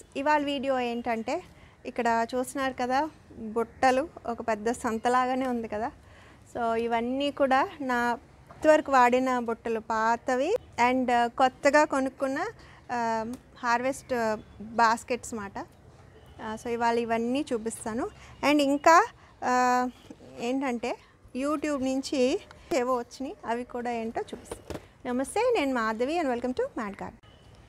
ఇవాళ వీడియో ఏంటంటే ఇక్కడ చూస్తున్నారు కదా బుట్టలు ఒక పెద్ద సంతలాగానే ఉంది కదా సో ఇవన్నీ కూడా నా ఇంతవరకు వాడిన బుట్టలు పాతవి అండ్ కొత్తగా కొనుక్కున్న హార్వెస్ట్ బాస్కెట్స్ మాట సో ఇవాళ ఇవన్నీ చూపిస్తాను అండ్ ఇంకా ఆ, ఏంటంటే యూట్యూబ్ నుంచి ఏవో వచ్చినాయి అవి కూడా ఏంటో చూపిస్తాను నమస్తే నేను Madhavi and welcome to mad guard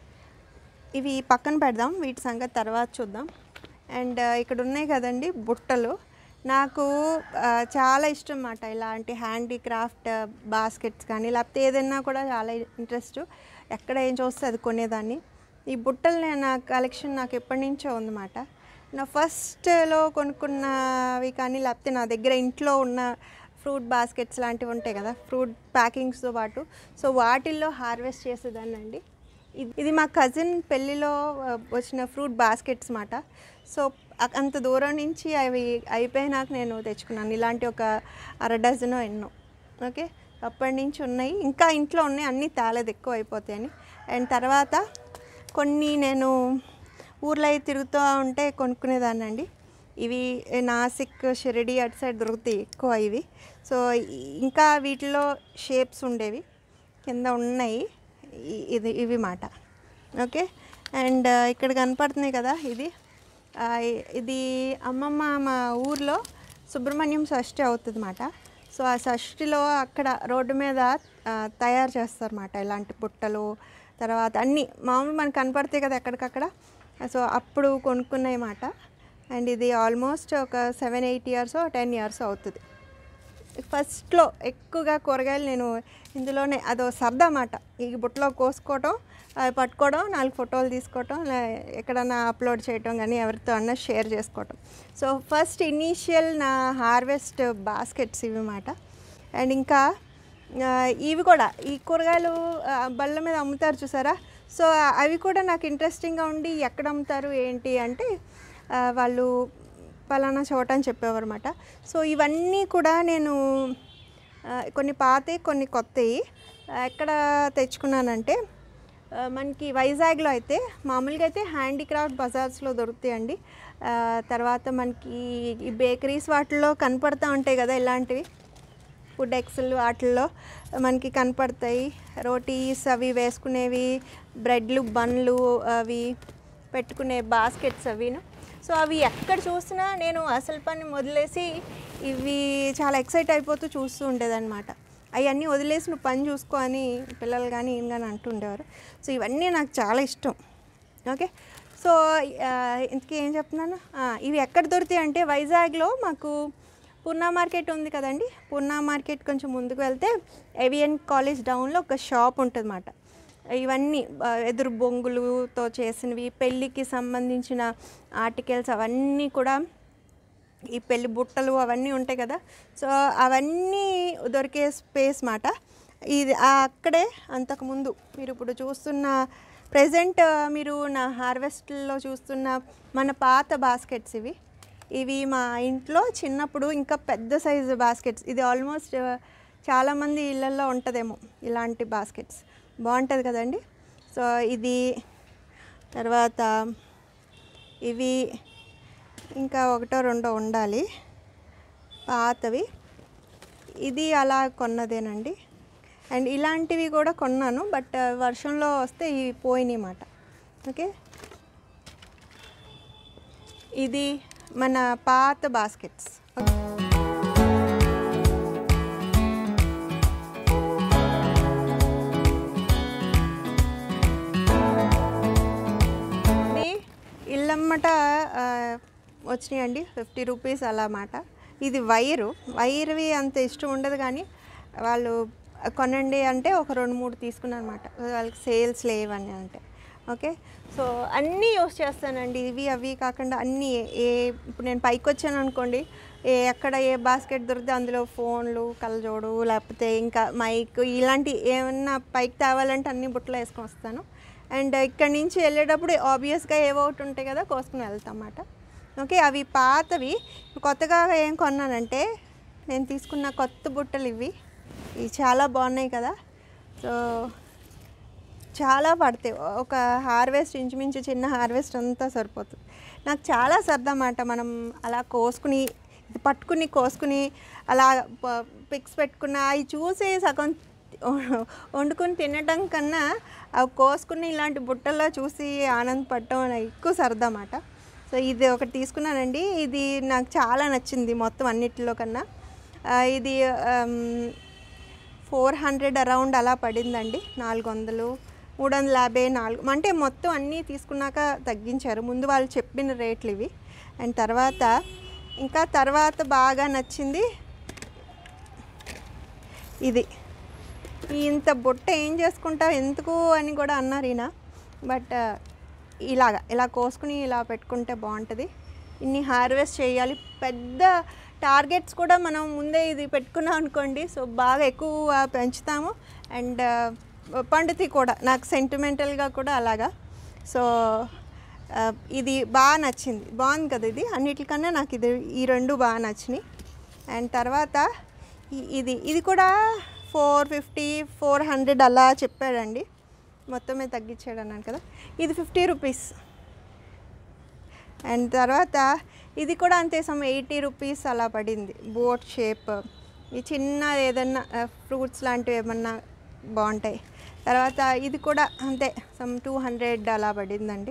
ఇవి పక్కన పెడదాం వీటి సంగతి తర్వాత చూద్దాం అండ్ ఇక్కడ ఉన్నాయి కదండి బుట్టలు నాకు ఆ, చాలా ఇష్టం అన్నమాట ఇలాంటి హ్యాండీక్రాఫ్ట్ బాస్కెట్స్ కానీ లేకపోతే ఏదైనా కూడా చాలా ఇంట్రెస్ట్ ఎక్కడ ఏం చూస్తే అది కొనేదాన్ని ఈ బుట్టలు నేను నా కలెక్షన్ నాకు ఎప్పటి నుంచో ఉందన్నమాట నా ఫస్ట్లో కొనుక్కున్నవి కానీ లేకపోతే నా దగ్గర ఇంట్లో ఉన్న ఫ్రూట్ బాస్కెట్స్ లాంటివి ఉంటాయి కదా ఫ్రూట్ ప్యాకింగ్స్తో పాటు సో వాటిల్లో హార్వెస్ట్ చేసేదాన్ని అండి ఇది ఇది మా కజిన్ పెళ్ళిలో ఆ, వచ్చిన ఫ్రూట్ బాస్కెట్స్ మాట సో అ- అంత దూరం నుంచి అవి అయిపోయినాక నేను తెచ్చుకున్నాను ఇలాంటి ఒక అర డజను ఎన్నో ఓకే అప్పటి నుంచి ఉన్నాయి ఇంకా ఇంట్లో ఉన్నాయి అన్నీ తేలేదు ఎక్కువ అయిపోతాయని అండ్ తర్వాత కొన్ని నేను ఊర్లో అయి తిరుగుతూ ఉంటే కొనుక్కునేదాన్ని అండి ఇవి నాసిక్ షిరిడి అటు సైడ్ దొరుకుతాయి ఎక్కువ ఇవి సో ఈ- ఇంకా వీటిలో షేప్స్ ఉండేవి కింద ఉన్నాయి ఇ- ఇది ఇవి మాట ఓకే అండ్ ఇక్కడ కనపడుతున్నాయి కదా ఇది ఆ, ఇ- ఇది అమ్మమ్మ మా ఊర్లో సుబ్రహ్మణ్యం షష్ఠి అవుతుంది మాట సో ఆ షష్ఠిలో అక్కడ రోడ్డు మీద ఆ, తయారు చేస్తారన్నమాట ఇలాంటి బుట్టలు తర్వాత అన్నీ మామూలు మనకు కనపడతాయి కదా ఎక్కడికక్కడ సో అప్పుడు కొనుక్కున్నాయి మాట అండ్ ఇది ఆల్మోస్ట్ ఒక seven eight years ten years అవుతుంది ఫస్ట్లో ఎక్కువగా కూరగాయలు నేను ఇందులోనే అదో సరదా మాట ఈ బుట్టలో కోసుకోవటం అవి పట్టుకోవడం నాలుగు ఫోటోలు తీసుకోవటం లే ఎక్కడన్నా అప్లోడ్ చేయటం కానీ ఎవరితో అన్నా షేర్ చేసుకోవటం సో ఫస్ట్ ఇనీషియల్ నా హార్వెస్ట్ బాస్కెట్స్ ఇవి మాట అండ్ ఇంకా ఆ, ఇవి కూడా ఈ కూరగాయలు ఆ, బళ్ళ మీద అమ్ముతారు చూసారా సో అవి కూడా నాకు ఇంట్రెస్టింగ్గా ఉండి ఎక్కడ అమ్ముతారు ఏంటి అంటే ఆ, వాళ్ళు పలానా చోట అని చెప్పేవారు అనమాట సో ఇవన్నీ కూడా నేను ఆ, కొన్ని పాతవి కొన్ని కొత్తవి ఆ, ఎక్కడ తెచ్చుకున్నానంటే ఆ, మనకి వైజాగ్లో అయితే మామూలుగా అయితే హ్యాండీక్రాఫ్ట్ బజార్స్లో దొరుకుతాయండి ఆ, తర్వాత మనకి ఈ బేకరీస్ వాటిల్లో కనపడతా ఉంటాయి కదా ఇలాంటివి ఫుడ్ ఎక్స్లు వాటిల్లో మనకి కనపడతాయి రోటీస్ అవి వేసుకునేవి బ్రెడ్లు బన్లు అవి పెట్టుకునే బాస్కెట్స్ అవిను సో అవి ఎక్కడ చూసినా నేను అసలు పని వదిలేసి ఇవి చాలా ఎక్సైట్ అయిపోతూ చూస్తూ ఉండేదన్నమాట అవన్నీ వదిలేసి నువ్వు పని చూసుకో అని పిల్లలు కానీ ఈయన కానీ అంటుండేవారు సో ఇవన్నీ నాకు చాలా ఇష్టం ఓకే సో ఆ, ఇంతకీ ఏం చెప్తున్నాను ఆ, ఇవి ఎక్కడ దొరుకుతాయి అంటే వైజాగ్లో మాకు పూర్ణా మార్కెట్ ఉంది కదండి పూర్ణా మార్కెట్ కొంచెం ముందుకు వెళ్తే ఏవియన్ కాలేజ్ డౌన్లో ఒక షాప్ ఉంటుంది అన్నమాట ఇవన్నీ ఆ, ఎదురు బొంగులుతో చేసినవి పెళ్ళికి సంబంధించిన ఆర్టికల్స్ అవన్నీ కూడా ఈ పెళ్లి బుట్టలు అవన్నీ ఉంటాయి కదా సో అవన్నీ దొరికే స్పేస్ మాట ఇది ఆ అక్కడే అంతకుముందు మీరు ఇప్పుడు చూస్తున్న ప్రజెంట్ మీరు నా హార్వెస్ట్లో చూస్తున్న మన పాత బాస్కెట్స్ ఇవి ఇవి మా ఇంట్లో చిన్నప్పుడు ఇంకా పెద్ద సైజు బాస్కెట్స్ ఇది ఆల్మోస్ట్ చాలామంది ఇళ్ళల్లో ఉంటుందేమో ఇలాంటి బాస్కెట్స్ బాగుంటుంది కదండి సో ఇది తర్వాత ఇవి ఇంకా ఒకటో రెండో ఉండాలి పాతవి ఇది అలా కొన్నదేనండి అండ్ ఇలాంటివి కూడా కొన్నాను బట్ వర్షంలో వస్తే ఇవి పోయినాయి మాట ఓకే ఇది మన పాత బాస్కెట్స్ ఇది ఇల్లమ్మట ఆ, వచ్చినాయండి ఫిఫ్టీ రూపీస్ అలా మాట ఇది వైరు వైర్వి అంత ఇష్టం ఉండదు కానీ వాళ్ళు కొనండి అంటే ఒక రెండు మూడు తీసుకున్నాను అనమాట వాళ్ళకి సేల్స్ లేవని అంటే ఓకే సో అన్నీ యూస్ చేస్తానండి ఇవి అవి కాకుండా అన్నీ ఏ- ఏ ఇప్పుడు నేను పైకి వచ్చాను అనుకోండి ఏ ఎక్కడ ఏ బాస్కెట్ దొరికితే అందులో ఫోన్లు కళ్ళజోడు లేకపోతే ఇంకా మైక్ ఇలాంటి ఏమన్నా పైకి తేవాలంటే అన్ని బుట్టలో వేసుకొని వస్తాను అండ్ ఇక్కడి నుంచి వెళ్ళేటప్పుడు ఆబ్వియస్గా ఏవో ఒకటి ఉంటాయి కదా కోసుకుని వెళ్తాం అన్నమాట ఓకే అవి పాతవి కొత్తగా ఏం కొన్నానంటే నేను తీసుకున్న కొత్త బుట్టలు ఇవి ఇవి చాలా బాగున్నాయి కదా సో చాలా పడతాయి ఒక హార్వెస్ట్ ఇంచుమించు చిన్న హార్వెస్ట్ అంతా సరిపోతుంది నాకు చాలా సరదన్నమాట మనం అలా కోసుకుని ఇది పట్టుకుని కోసుకుని అలా పిక్స్ పెట్టుకున్న అవి చూసి సగం వండుకొని తినడం కన్నా అవి కోసుకుని ఇలాంటి బుట్టల్లో చూసి ఆనందపడటం నాకు ఎక్కువ సరదా అన్నమాట సో ఇది ఒకటి తీసుకున్నానండి ఇది నాకు చాలా నచ్చింది మొత్తం అన్నిటిలో కన్నా ఆ, ఇది ఫోర్ హండ్రెడ్ అరౌండ్ అలా పడిందండి నాలుగు వందలు మూడు వందల యాభై నాలుగు అంటే మొత్తం అన్నీ తీసుకున్నాక తగ్గించారు ముందు వాళ్ళు చెప్పిన రేట్లు ఇవి అండ్ తర్వాత ఇంకా తర్వాత బాగా నచ్చింది ఇది ఈ ఇంత బొట్ట ఏం చేసుకుంటావు ఎందుకు అని కూడా అన్నారు ఈయన బట్ ఇలాగా ఇలా కోసుకుని ఇలా పెట్టుకుంటే బాగుంటుంది ఇన్ని హార్వెస్ట్ చేయాలి పెద్ద టార్గెట్స్ కూడా మనం ముందే ఇది పెట్టుకున్నాం అనుకోండి సో బాగా ఎక్కువ పెంచుతాము అండ్ పండుతాయి కూడా నాకు సెంటిమెంటల్గా కూడా అలాగా సో ఆ, ఇది బాగా నచ్చింది బాగుంది కదా ఇది అన్నిటికన్నా నాకు ఇది ఈ రెండు బాగా నచ్చినాయి అండ్ తర్వాత ఈ- ఇది ఇది కూడా ఫోర్ ఫిఫ్టీ ఫోర్ హండ్రెడ్ అలా చెప్పాడండి మొత్తమే తగ్గించాడు అన్నాను కదా ఇది ఫిఫ్టీ రూపీస్ అండ్ తర్వాత ఇది కూడా అంతే సమ్ ఎయిటీ రూపీస్ అలా పడింది బోట్ షేప్ ఈ చిన్న ఏదన్నా ఫ్రూట్స్ లాంటివి ఏమన్నా బాగుంటాయి తర్వాత ఇది కూడా అంతే సమ్ టూ హండ్రెడ్ అలా పడిందండి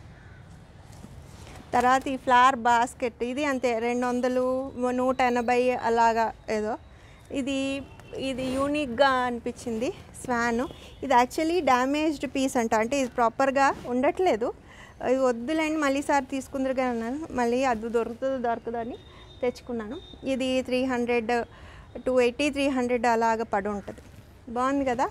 తర్వాత ఈ ఫ్లవర్ బాస్కెట్ ఇది అంతే రెండు వందలు నూట ఎనభై అలాగా ఏదో ఇది ఇది యూనిక్గా అనిపించింది స్వాన్ ఇది యాక్చువల్లీ డ్యామేజ్డ్ పీస్ అంట అంటే ఇది ప్రాపర్గా ఉండట్లేదు ఇది వద్దులేండి మళ్ళీ సారి తీసుకుందరుగా అన్నాను మళ్ళీ అది దొరుకుతుందో దొరకదో అని తెచ్చుకున్నాను ఇది three hundred two eighty three hundred అలాగ పడి ఉంటుంది బాగుంది కదా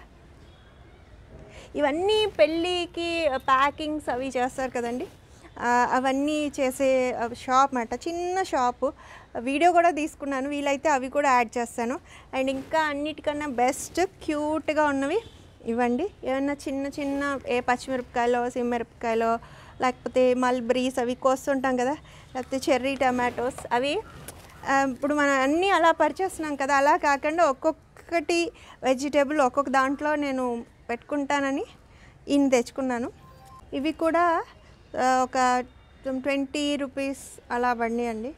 ఇవన్నీ పెళ్ళికి ప్యాకింగ్స్ అవి చేస్తారు కదండి ఆ, అవన్నీ చేసే షాప్ అన్నమాట చిన్న షాపు వీడియో కూడా తీసుకున్నాను వీలైతే అవి కూడా యాడ్ చేస్తాను అండ్ ఇంకా అన్నిటికన్నా బెస్ట్ క్యూట్గా ఉన్నవి ఇవ్వండి ఏమన్నా చిన్న చిన్న ఏ పచ్చిమిరపకాయలో సిమ్మిరపకాయలో లేకపోతే మల్బరీస్ అవి కోస్తుంటాం కదా లేకపోతే చెర్రీ టమాటోస్ అవి ఆ, ఇప్పుడు మనం అన్నీ అలా పరిచేస్తున్నాం కదా అలా కాకుండా ఒక్కొక్కటి వెజిటేబుల్ ఒక్కొక్క దాంట్లో నేను పెట్టుకుంటానని ఇన్ని తెచ్చుకున్నాను ఇవి కూడా ఆ, ఒక ట్వంటీ రూపీస్ అలా పడినాయండి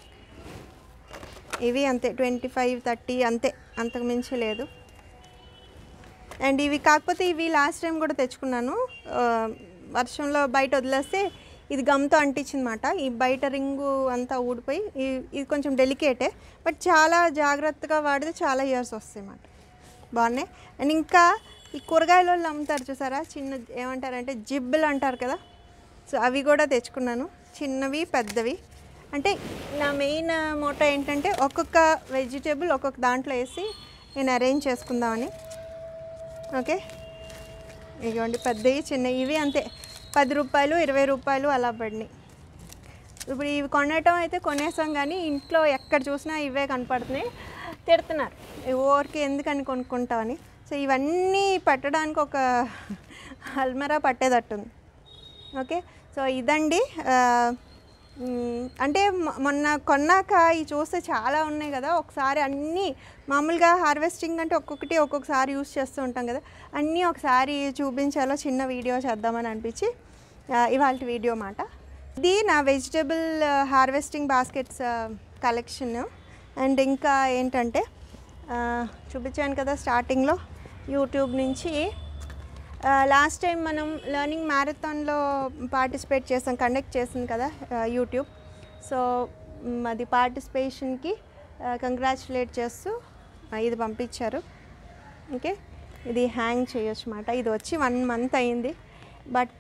ఇవి అంతే ట్వంటీ ఫైవ్ థర్టీ అంతే అంతకు మించి లేదు అండ్ ఇవి కాకపోతే ఇవి లాస్ట్ టైం కూడా తెచ్చుకున్నాను ఆ, వర్షంలో బయట వదిలేస్తే ఇది గమ్తో అంటించిందన్నమాట ఈ బయట రింగు అంతా ఊడిపోయి ఈ- ఇది కొంచెం డెలికేటే బట్ చాలా జాగ్రత్తగా వాడితే చాలా ఇయర్స్ వస్తాయి అన్నమాట బాగున్నాయి అండ్ ఇంకా ఈ కూరగాయల వాళ్ళు అమ్ముతారు చూసారా చిన్న ఏమంటారంటే జిబ్బులు అంటారు కదా సో అవి కూడా తెచ్చుకున్నాను చిన్నవి పెద్దవి అంటే నా మెయిన్ మోటో ఏంటంటే ఒక్కొక్క వెజిటేబుల్ ఒక్కొక్క దాంట్లో వేసి నేను అరేంజ్ చేసుకుందామని ఓకే ఇదిగోండి పెద్దవి చిన్నవి ఇవి అంతే పది రూపాయలు ఇరవై రూపాయలు అలా పడినాయి ఇప్పుడు ఇవి కొనటం అయితే కొనేసాం కానీ ఇంట్లో ఎక్కడ చూసినా ఇవే కనపడుతున్నాయి తిడుతున్నారు ఊరికి ఎందుకని కొనుక్కుంటామని సో ఇవన్నీ పెట్టడానికి ఒక అల్మరా పట్టేటట్టుంది ఓకే సో ఇదండి ఆ, మ్, అంటే మొ- మొన్న కొన్నాక ఇవి చూస్తే చాలా ఉన్నాయి కదా ఒకసారి అన్నీ మామూలుగా హార్వెస్టింగ్ అంటే ఒక్కొక్కటి ఒక్కొక్కసారి యూస్ చేస్తూ ఉంటాం కదా అన్నీ ఒకసారి చూపించాలో చిన్న వీడియో చేద్దామని అనిపించి ఇవాళ వీడియో మాట ఇది నా vegetable harvesting baskets collection and ఇంకా ఏంటంటే ఆ, చూపించాను కదా స్టార్టింగ్లో యూట్యూబ్ నుంచి లాస్ట్ టైం మనం లెర్నింగ్ మ్యారథాన్లో పార్టిసిపేట్ చేసాం కండక్ట్ చేసింది కదా యూట్యూబ్ సో మ్, అది పార్టిసిపేషన్కి కంగ్రాచులేట్ చేస్తూ ఆ, ఇది పంపించారు ఓకే ఇది హ్యాంగ్ చేయొచ్చు అన్నమాట ఇది వచ్చి వన్ మంత్ అయింది బట్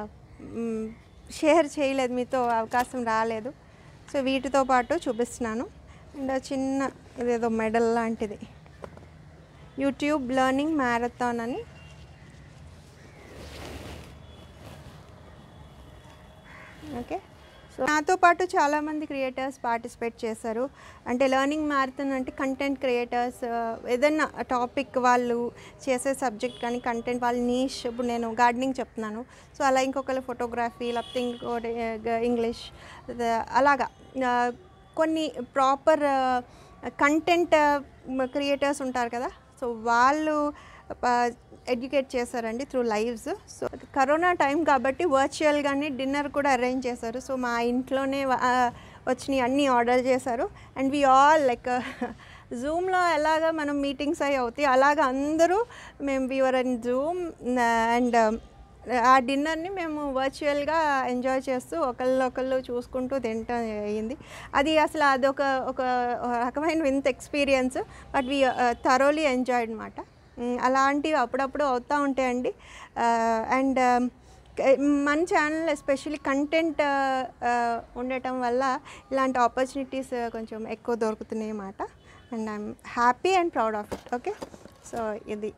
షేర్ చేయలేదు మీతో అవకాశం రాలేదు సో వీటితో పాటు చూపిస్తున్నాను అండ్ చిన్న ఇదేదో మెడల్ లాంటిది యూట్యూబ్ లెర్నింగ్ మ్యారథాన్ అని ఓకే సో నాతో పాటు చాలామంది క్రియేటర్స్ పార్టిసిపేట్ చేశారు అంటే లెర్నింగ్ మ్యారథాన్ అంటే కంటెంట్ క్రియేటర్స్ ఏదైనా టాపిక్ వాళ్ళు చేసే సబ్జెక్ట్ కానీ కంటెంట్ వాళ్ళ నీష్ ఇప్పుడు నేను గార్డెనింగ్ చెప్తున్నాను సో అలా ఇంకొకరు ఫోటోగ్రఫీ లేకపోతే ఇంకోటి ఇంగ్లీష్ అలాగా ఆ, కొన్ని ప్రాపర్ కంటెంట్ క్రియేటర్స్ ఉంటారు కదా సో వాళ్ళు ఎడ్యుకేట్ చేశారండి through lives so corona time కాబట్టి వర్చువల్గానే డిన్నర్ కూడా అరేంజ్ చేశారు సో మా ఇంట్లోనే వా- ఆ, వచ్చినాయి అన్నీ ఆర్డర్ చేశారు అండ్ వి ఆల్ లైక్ జూమ్లో ఎలాగ మనం మీటింగ్స్ అవి అవుతాయి అలాగ అందరూ మేము వివర్ అండ్ జూమ్ అండ్ ఆ డిన్నర్ని మేము వర్చువల్గా ఎంజాయ్ చేస్తూ ఒకళ్ళు ఒకళ్ళు చూసుకుంటూ తింటాం అయ్యింది అది అసలు అదొక ఒక రకమైన వింత experience but we thoroughly enjoy అనమాట అలాంటివి అప్పుడప్పుడు అవుతూ ఉంటాయండి అండ్ మన ఛానల్ ఎస్పెషల్లీ కంటెంట్ ఉండటం వల్ల ఇలాంటి ఆపర్చునిటీస్ కొంచెం ఎక్కువ దొరుకుతున్నాయి అన్నమాట and I'm happy and proud of it okay so ఇది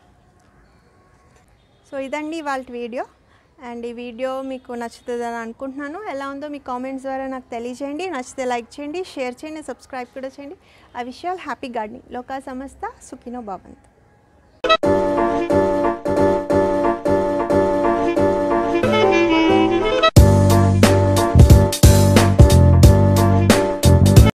సో ఇదండి ఇవాళ వీడియో అండ్ ఈ వీడియో మీకు నచ్చుతుందని అనుకుంటున్నాను ఎలా ఉందో మీ కామెంట్స్ ద్వారా నాకు తెలియజేయండి నచ్చితే లైక్ చేయండి షేర్ చేయండి సబ్స్క్రైబ్ కూడా చేయండి ఆ విషయాలు హ్యాపీ గార్డెనింగ్ లోకా సమస్త సుఖినో భవంత్